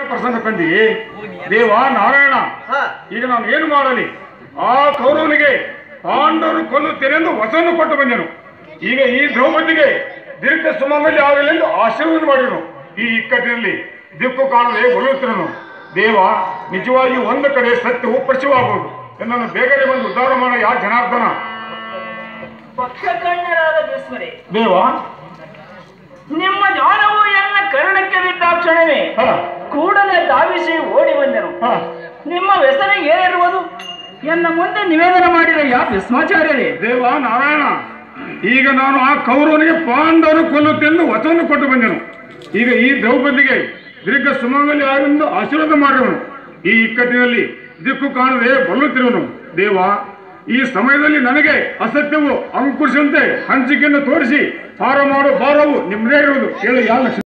ಪ್ರಸಂಗ ತಂದಿ ದೇವ ನಾರಾಯಣ ಹಾ ಈಗ ನಾನು ಏನು ಮಾಡಲಿ ಆ ಕೌರವನಿಗೆ ಪಾಂಡವರು ಕೊಲ್ಲುತ್ತೇನೆಂದು ವಚನ ಕೊಟ್ಟು ಬಂದೆನು ಈಗ ಈ ದ್ರೌಪದಿಗೆ ದೀರ್ಘ ಸುಮಂಗಲಿ ಆಗಲೆಂದು ಆಶೀರ್ವಾದ ಮಾಡಿದನು ಈ ಇಕ್ಕಟ್ಟಿನಲ್ಲಿ ದಿಕ್ಕು ಕಾಣದೆ ಬರುತ್ತಿರನು ದೇವ ನಿಜವಾಗಿ ಒಂದು ಕಡೆ ಸತ್ಯವು ಪ್ರಶ್ನವಾಗುವುದು ನನ್ನನ್ನು ಬೇಗನೆ ಬಂದು ಉದ್ಧಾರ ಮಾಡ ಯಾ ಜನಾರ್ದನ ಪಕ್ಷಕಣ್ಣರಾದ ಭೀಷ್ಮರೇ ದೇವ ನಿಮ್ಮ ಜ್ಞಾನವು ಎನ್ನ ಕರ್ಣಕ್ಕೆ ಬಿದ್ದಾಕ್ಷಣವೇ ಹ, ಕೂಡಲೇ ಧಾವಿಸಿ ಓಡಿ ಬಂದೆನು ಹ, ನಿಮ್ಮ ವ್ಯಸನ ಏನಿರುವುದು ಎನ್ನ ಮುಂದೆ ನಿವೇದನ ಮಾಡಿದ ಯಾ ಭೀಷ್ಮಾಚಾರ್ಯರೇ ದೇವ ನಾರಾಯಣ ಈಗ ನಾನು ಆ ಕೌರವನಿಗೆ ಪಾಂಡವರು ಕೊಲ್ಲುತ್ತೆಂದು ವಚನ ಕೊಟ್ಟು ಬಂದೆನು ಈಗ ಈ ದ್ರೌಪದಿಗೆ ದೀರ್ಘ ಸುಮಂಗಲಿ ಆಗೆಂದು ಆಶೀರ್ವಾದ ಮಾಡಿರುವನು ಈ ಇಕ್ಕಟ್ಟಿನಲ್ಲಿ ದಿಕ್ಕು ಕಾಣದೆ ಬರುತ್ತಿರುವನು ದೇವ ಈ ಸಮಯದಲ್ಲಿ ನನಗೆ ಅಸತ್ಯವು ಅಂಕುಶಂತೆ ಹಂಚಿಕೆಯನ್ನು ತೋರಿಸಿ ಹಾರ ಮಾಡೋ ಭಾರವು ನಿಮ್ಮದೇ ಇರುವುದು ಕೇಳಿ ಯಾವ